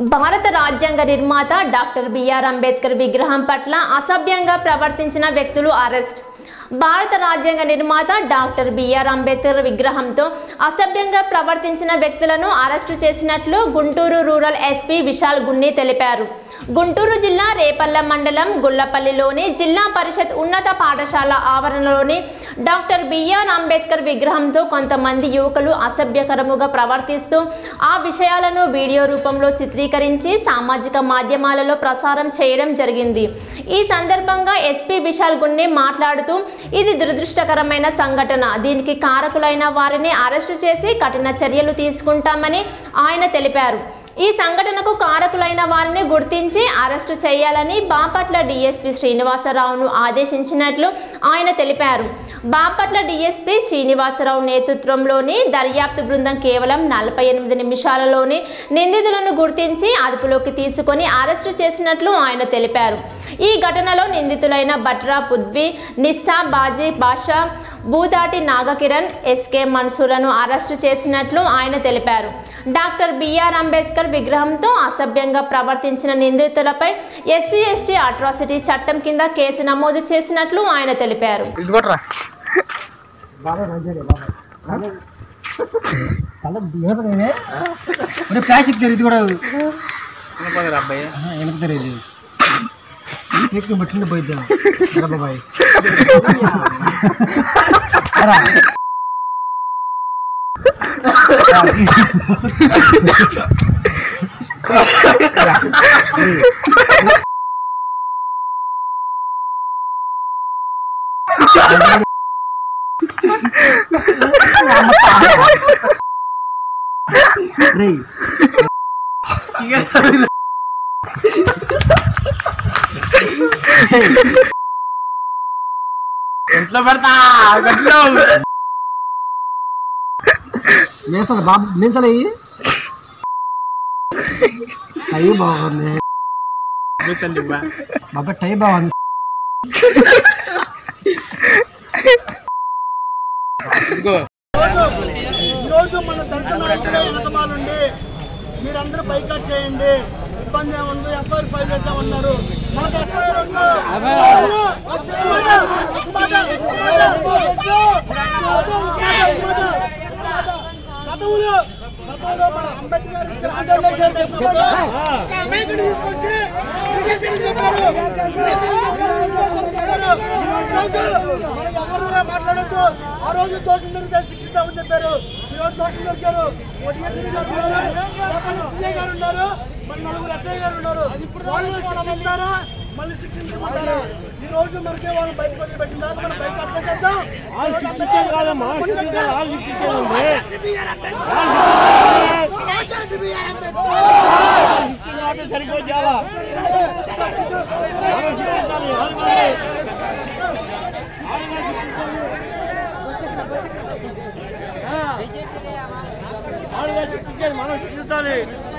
భారత రాజ్యాంగ నిర్మాత డాక్టర్ బిఆర్ అంబేద్కర్ విగ్రహం పట్ల అసభ్యంగా ప్రవర్తించిన వ్యక్తులు అరెస్ట్ భారత రాజ్యాంగ నిర్మాత డాక్టర్ బిఆర్ అంబేద్కర్ విగ్రహంతో అసభ్యంగా ప్రవర్తించిన వ్యక్తులను అరెస్టు చేసినట్లు గుంటూరు రూరల్ ఎస్పీ విశాల్ గున్ని తెలిపారు గుంటూరు జిల్లా రేపల్ల మండలం గుల్లపల్లిలోని జిల్లా పరిషత్ ఉన్నత పాఠశాల ఆవరణలోని డాక్టర్ బిఆర్ అంబేద్కర్ విగ్రహంతో కొంతమంది యువకులు అసభ్యకరముగా ప్రవర్తిస్తూ ఆ విషయాలను వీడియో రూపంలో చిత్రీకరించి సామాజిక మాధ్యమాలలో ప్రసారం చేయడం జరిగింది ఈ సందర్భంగా ఎస్పీ విశాల్ గున్ని మాట్లాడుతూ ఇది దురదృష్టకరమైన సంఘటన దీనికి కారకులైన వారిని అరెస్టు చేసి కఠిన చర్యలు తీసుకుంటామని ఆయన తెలిపారు ఈ సంఘటనకు కారకులైన వారిని గుర్తించి అరెస్టు చేయాలని బాపట్ల డీఎస్పీ శ్రీనివాసరావును ఆదేశించినట్లు ఆయన తెలిపారు బాపట్ల డీఎస్పీ శ్రీనివాసరావు నేతృత్వంలోని దర్యాప్తు బృందం కేవలం నలభై ఎనిమిది నిమిషాలలోనే నిందితులను గుర్తించి అదుపులోకి తీసుకొని అరెస్టు చేసినట్లు ఆయన తెలిపారు ఈ ఘటనలో నిందితులైన బట్రా పుద్వి నిస్సా బాజీ బాషా బూదాటి నాగకిరణ్ ఎస్కే మన్సూర్లను అరెస్టు చేసినట్లు ఆయన తెలిపారు డాక్టర్ బిఆర్ అంబేద్కర్ విగ్రహంతో అసభ్యంగా ప్రవర్తించిన నిందితులపై ఎస్సీ ఎస్టీ అట్రాసిటీ చట్టం కింద కేసు నమోదు చేసినట్లు ఆయన తెలిపారు ఇది కొట్రా ప్లాస్టిక్ తెర ఇది కూడా వినపడదురా అబ్బాయి వెనక తెర ఇది ఎక్కువ బట్టిండి పోయిద్దాం బాబాయ్ ఇంట్లో పెడతా గట్లో మేసలు బాబు మేసలు అయ్యి టై బాగుంది కూర్చోండి బా. బాబా టై బాగుంది ఇదిగో ఈరోజు మన దళిత నాయకులే వెనకమాలుండి మీరందరూ బైకాట్ చేయండి ఇబ్బంది ఏముంది ఎఫ్ఐఆర్ ఫైల్ చేసామన్నారు మనకు ఎఫ్ఐఆర్ వద్దు. వద్దు. వద్దు. వద్దు. వద్దు. వద్దు. గతంలో గతంలో మన అంబేద్కర్ అంబేద్కర్ తీసుకొచ్చి విదేశీయులు చెప్పారు. విదేశీయులు చెప్పారు. విదేశీయులు చెప్పారు. ఈరోజు మనకి ఎవరు కూడా మాట్లాడొద్దు ఆ రోజు దోషులు దొరికితే శిక్షిద్దామని చెప్పారు ఈ రోజు దోషులు దొరికారు ఒక DSP గారు ఉన్నారు లేకపోతే సిఐ గారు ఉన్నారు మరి నలుగురు ఎస్ఐ గారు ఉన్నారు వాళ్ళు శిక్షిస్తారా మళ్ళీ శిక్షించమంటారా ఈ రోజు మనకే వాళ్ళు బయటకు వచ్చి పెట్టిన తర్వాత మనం బయట వచ్చేసేద్దాం మనం శిక్షించాలి